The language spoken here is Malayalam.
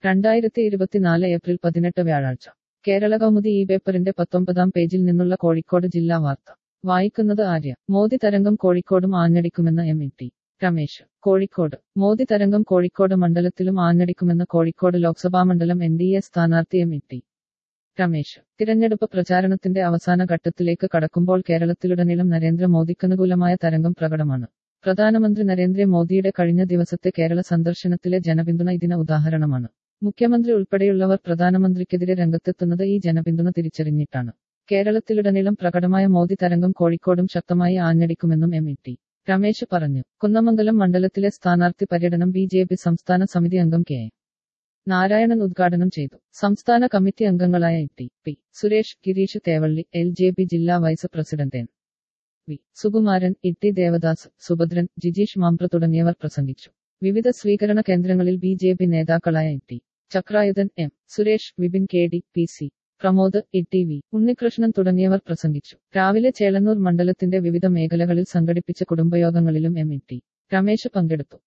രണ്ടായിരത്തി ഇരുപത്തിനാല് ഏപ്രിൽ പതിനെട്ട് വ്യാഴാഴ്ച കേരള കൗമുദി ഈ പേപ്പറിന്റെ പത്തൊമ്പതാം പേജിൽ നിന്നുള്ള കോഴിക്കോട് ജില്ലാ വാർത്ത വായിക്കുന്നത് ആര്യ മോദി തരംഗം കോഴിക്കോടും ആഞ്ഞടിക്കുമെന്ന് M E T Ramesh Kozhikode Modi തരംഗം കോഴിക്കോട് മണ്ഡലത്തിലും ആഞ്ഞടിക്കുമെന്ന് കോഴിക്കോട് ലോക്സഭാ മണ്ഡലം എൻ ഡി എ സ്ഥാനാർത്ഥി എം ഇ ടി രമേശ് തിരഞ്ഞെടുപ്പ് പ്രചാരണത്തിന്റെ അവസാന ഘട്ടത്തിലേക്ക് കടക്കുമ്പോൾ കേരളത്തിലുടനീളം നരേന്ദ്രമോദിക്കനുകൂലമായ തരംഗം പ്രകടമാണ് പ്രധാനമന്ത്രി നരേന്ദ്രമോദിയുടെ കഴിഞ്ഞ ദിവസത്തെ കേരള സന്ദർശനത്തിലെ ജനപിന്തുണ ഇതിന് ഉദാഹരണമാണ് മുഖ്യമന്ത്രി ഉൾപ്പെടെയുള്ളവർ പ്രധാനമന്ത്രിക്കെതിരെ രംഗത്തെത്തുന്നത് ഈ ജനപിന്തുണ തിരിച്ചറിഞ്ഞിട്ടാണ് കേരളത്തിലുടനീളം പ്രകടമായ മോദി തരംഗം കോഴിക്കോടും ശക്തമായി ആഞ്ഞടിക്കുമെന്നും എം ഇ ടി രമേശ് പറഞ്ഞു കുന്നമംഗലം മണ്ഡലത്തിലെ സ്ഥാനാർത്ഥി പര്യടനം ബി ജെ പി സംസ്ഥാന സമിതി അംഗം കെ എ. നാരായണൻ ഉദ്ഘാടനം ചെയ്തു സംസ്ഥാന കമ്മിറ്റി അംഗങ്ങളായ E T P Suresh Gireesh Thevally L J P ജില്ലാ vice president N V Sukumaran E T Devadas Subhadran Jijeesh Mampra തുടങ്ങിയവർ പ്രസംഗിച്ചു വിവിധ സ്വീകരണ കേന്ദ്രങ്ങളിൽ ബി ജെ പി നേതാക്കളായ E T Chakrayudhan M Suresh Vipin K D P C Pramod E T V Unnikrishnan തുടങ്ങിയവർ പ്രസംഗിച്ചു രാവിലെ ചേളന്നൂർ മണ്ഡലത്തിന്റെ വിവിധ മേഖലകളിൽ സംഘടിപ്പിച്ച കുടുംബയോഗങ്ങളിലും എം ഇ ടി രമേശ് പങ്കെടുത്തു